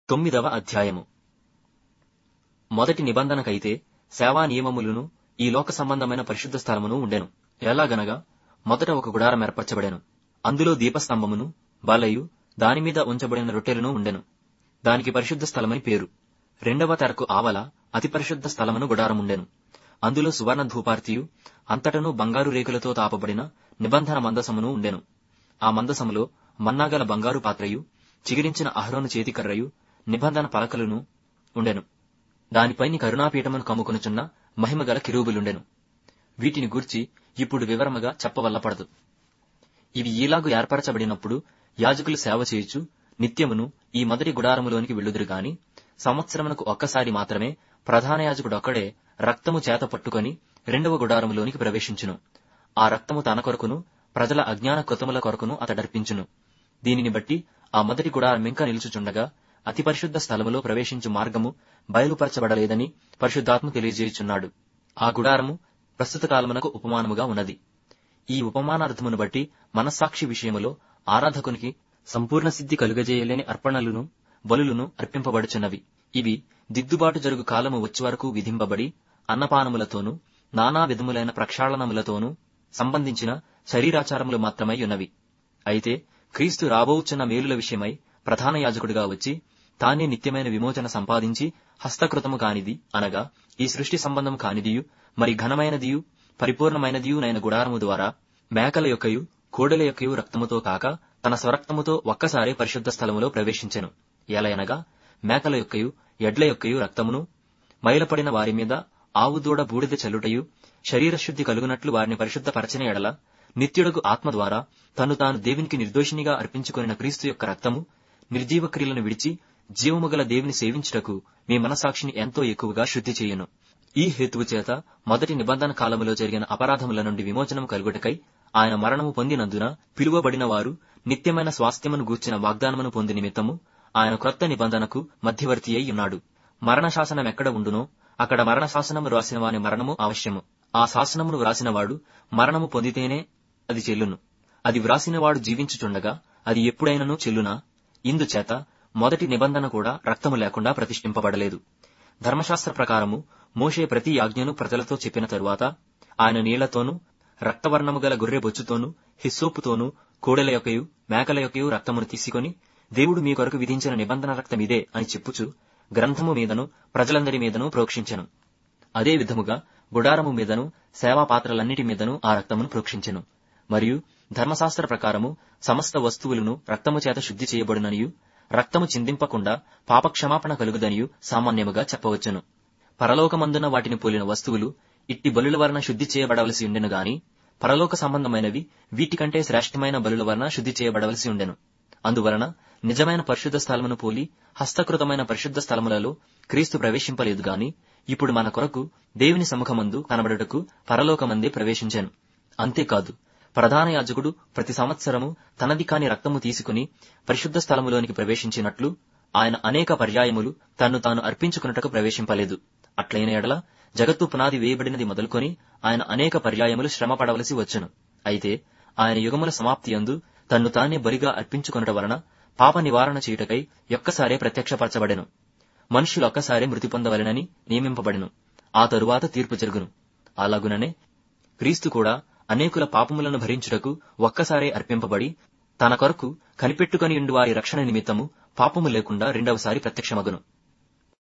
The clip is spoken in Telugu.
తొమ్మిదవ అధ్యాయము మొదటి నిబంధనకైతే సేవా నియమములను ఈ లోక సంబంధమైన పరిశుద్ధ స్థలమును ఉండెను ఎలాగనగా మొదట ఒక గుడారం ఏర్పరచబడెను అందులో దీపస్తంభమును బలయు దానిమీద ఉంచబడిన రొట్టెలను ఉండెను దానికి పరిశుద్ధ స్థలమని పేరు రెండవ తెరకు ఆవల అతి పరిశుద్ధ స్థలమును గుడారముండెను అందులో సువర్ణ ధూపార్తియు అంతటను బంగారు రేకులతో తాపబడిన నిబంధన మందసమును ఉండెను ఆ మందసములో మన్నాగల బంగారు పాత్రయు చిగిరించిన అహరోను చేతికర్రయు నిబంధన పలకలను ఉండెను దానిపైని కరుణాపీఠమును కమ్ముకొనుచున్న మహిమగల కిరూబులుండెను వీటిని గూర్చి ఇప్పుడు వివరముగా చెప్పవల్లపడదు ఇవి ఈలాగు ఏర్పరచబడినప్పుడు యాజకులు సేవ చేయుచు నిత్యమును ఈ మొదటి గుడారములోనికి వెళ్ళుదురు గాని సంవత్సరమునకు ఒక్కసారి మాత్రమే ప్రధాన యాజకుడొక్కడే రక్తము చేత పట్టుకొని రెండవ గుడారములోనికి ప్రవేశించును ఆ రక్తము తన కొరకును ప్రజల అజ్ఞాన కృతముల కొరకును అతడర్పించును దీనిని బట్టి ఆ మొదటి గుడారం ఇంకా నిలుచుచుండగా అతి పరిశుద్ధ స్థలములో ప్రవేశించు మార్గము బయలుపరచబడలేదని పరిశుద్ధాత్మ తెలియజేయుచున్నాడు ఆ గుడారము ప్రస్తుత కాలమునకు ఉపమానముగా ఉన్నది ఈ ఉపమానార్థమును బట్టి మనస్సాక్షి విషయములో ఆరాధకునికి సంపూర్ణ సిద్ధి కలుగజేయలేని అర్పణలను బలులను అర్పింపబడుచున్నవి ఇవి దిద్దుబాటు జరుగు కాలము వచ్చి వరకు విధింపబడి అన్నపానములతోనూ నానా విధములైన ప్రక్షాళనములతోనూ సంబంధించిన శరీరాచారములు మాత్రమై ఉన్నవి అయితే క్రీస్తు రాబోచున్న మేలుల విషయమై ప్రధాన యాజకుడిగా వచ్చి తానే నిత్యమైన విమోచన సంపాదించి హస్తకృతము కానిది అనగా ఈ సృష్టి సంబంధం కానిదియు మరి ఘనమైనదియు పరిపూర్ణమైనదియు నైన గుడారము ద్వారా మేకల యొక్కయు కోడెల యొక్కయు రక్తముతో కాక తన స్వరక్తముతో ఒక్కసారి పరిశుద్ధ స్థలములో ప్రవేశించెను ఎలయనగా మేకల యొక్కయు ఎడ్ల యొక్కయు రక్తమును మైలపడిన వారి మీద ఆవు దూడ బూడిద చల్లుటయు శరీర శుద్ధి కలుగునట్లు వారిని పరిశుద్ధపరచిన ఎడల నిత్యుడకు ఆత్మ ద్వారా తను తాను దేవునికి నిర్దోషినిగా అర్పించుకొనిన క్రీస్తు యొక్క రక్తము నిర్జీవ క్రియలను విడిచి జీవము గల దేవుని సేవించుటకు మీ మనసాక్షిని ఎంతో ఎక్కువగా శుద్ధి చేయును ఈ హేతువు చేత మొదటి నిబంధన కాలములో జరిగిన అపరాధముల నుండి విమోచనం కలుగుటకై ఆయన మరణము పొందినందున పిలువబడిన వారు నిత్యమైన స్వాస్థ్యమును గూర్చిన వాగ్దానమును పొంది నిమిత్తము ఆయన క్రొత్త నిబంధనకు మధ్యవర్తి అయి ఉన్నాడు మరణ శాసనం ఎక్కడ ఉండునో అక్కడ మరణ శాసనము వ్రాసిన వాని మరణము అవశ్యము ఆ శాసనమును వ్రాసినవాడు మరణము పొందితేనే అది చెల్లును అది వ్రాసినవాడు జీవించుచుండగా అది ఎప్పుడైనను చెల్లునా ఇందుచేత మొదటి నిబంధన కూడా రక్తము లేకుండా ప్రతిష్ఠింపబడలేదు ధర్మశాస్త్ర ప్రకారము మోషే ప్రతి యాజ్ఞను ప్రజలతో చెప్పిన తరువాత ఆయన నీళ్లతోనూ రక్తవర్ణము గల గొర్రె బొచ్చుతోనూ హిస్సోపుతోనూ కోడెల యొక్కయు మేకల యొక్కయు రక్తమును తీసుకొని దేవుడు మీ కొరకు విధించిన నిబంధన రక్తమిదే అని చెప్పుచు గ్రంథము మీదను ప్రజలందరి మీదను ప్రోక్షించెను అదే విధముగా గుడారము మీదను సేవా పాత్రలన్నిటి మీదను ఆ రక్తమును ప్రోక్షించెను మరియు ధర్మశాస్త్ర ప్రకారము సమస్త వస్తువులను రక్తము చేత శుద్ధి చేయబడుననియు రక్తము చిందింపకుండా పాపక్షమాపణ కలుగుదనియు సామాన్యముగా చెప్పవచ్చును పరలోకమందున వాటిని పోలిన వస్తువులు ఇట్టి బలుల వలన శుద్ధి చేయబడవలసి ఉండెను గాని పరలోక సంబంధమైనవి వీటికంటే శ్రేష్టమైన బలుల వలన శుద్ధి చేయబడవలసి ఉండెను అందువలన నిజమైన పరిశుద్ధ స్థలమును పోలి హస్తకృతమైన పరిశుద్ధ స్థలములలో క్రీస్తు ప్రవేశింపలేదు గాని ఇప్పుడు మన కొరకు దేవుని సముఖమందు కనబడుటకు పరలోకమందే ప్రవేశించాను అంతేకాదు ప్రధాన యాజకుడు ప్రతి సంవత్సరము తనది కాని రక్తము తీసుకుని పరిశుద్ధ స్థలములోనికి ప్రవేశించినట్లు ఆయన అనేక పర్యాయములు తన్ను తాను అర్పించుకున్నటకు ప్రవేశింపలేదు అట్లైన ఎడల జగత్తు పునాది వేయబడినది మొదలుకొని ఆయన అనేక పర్యాయములు శ్రమ పడవలసి వచ్చును అయితే ఆయన యుగముల సమాప్తి యందు తన్ను తానే బలిగా అర్పించుకొనట వలన పాప నివారణ చేయుటకై ఒక్కసారే ప్రత్యక్షపరచబడెను మనుషులు ఒక్కసారే మృతి పొందవలెనని నియమింపబడెను ఆ తరువాత తీర్పు జరుగును అలాగుననే క్రీస్తు కూడా అనేకుల పాపములను భరించుటకు ఒక్కసారే అర్పింపబడి తన కొరకు కనిపెట్టుకుని ఉండు వారి రక్షణ నిమిత్తము పాపము లేకుండా రెండవసారి ప్రత్యక్షమగును